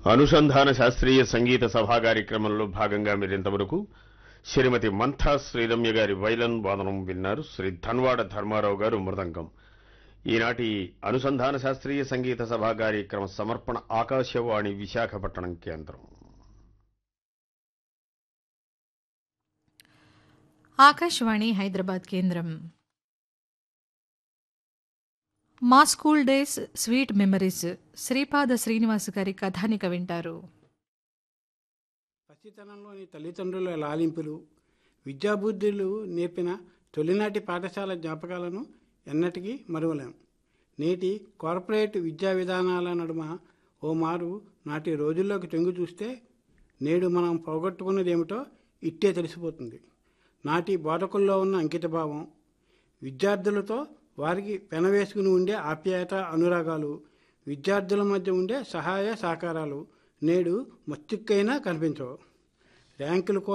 అనుసంధాన శాస్త్రీయ సంగీత సభా కార్యక్రమంలో భాగంగా మీరింతవరకు శ్రీమతి మంథా శ్రీరమ్య గారి వైలన్ వాదనం విన్నారు శ్రీ ధన్వాడ ధర్మారావు గారు మృదంగం ఈనాటి అనుసంధాన శాస్త్రీయ సంగీత సభా కార్యక్రమ సమర్పణ ఆకాశవాణి విశాఖపట్నం కేంద్రం ఆకాశవాణి హైదరాబాద్ కేంద్రం మా school days sweet memories Sripada Srinivas గారి కథానిక వింటారు పసితనంలోని తల్లిదండ్రుల లాలింపులు విద్యాబుద్ధులు నేర్పిన తొలినాటి పాఠశాల జ్ఞాపకాలను ఎన్నటికీ మరువలేం నేటి కార్పొరేట్ విద్యా విధానాల నడుమ ఓ మారు నాటి రోజుల్లోకి తొంగి చూస్తే నేడు మనం పోగొట్టుకున్నదేమిటో ఇట్టే తెలిసిపోతుంది నాటి బోధకుల్లో ఉన్న అంకితభావం విద్యార్థులతో వారికి పెనవేసుకుని ఉండే ఆప్యాయత అనురాగాలు విద్యార్థుల మధ్య ఉండే సహాయ సహకారాలు నేడు మస్తుక్కైనా కనిపించవు ర్యాంకుల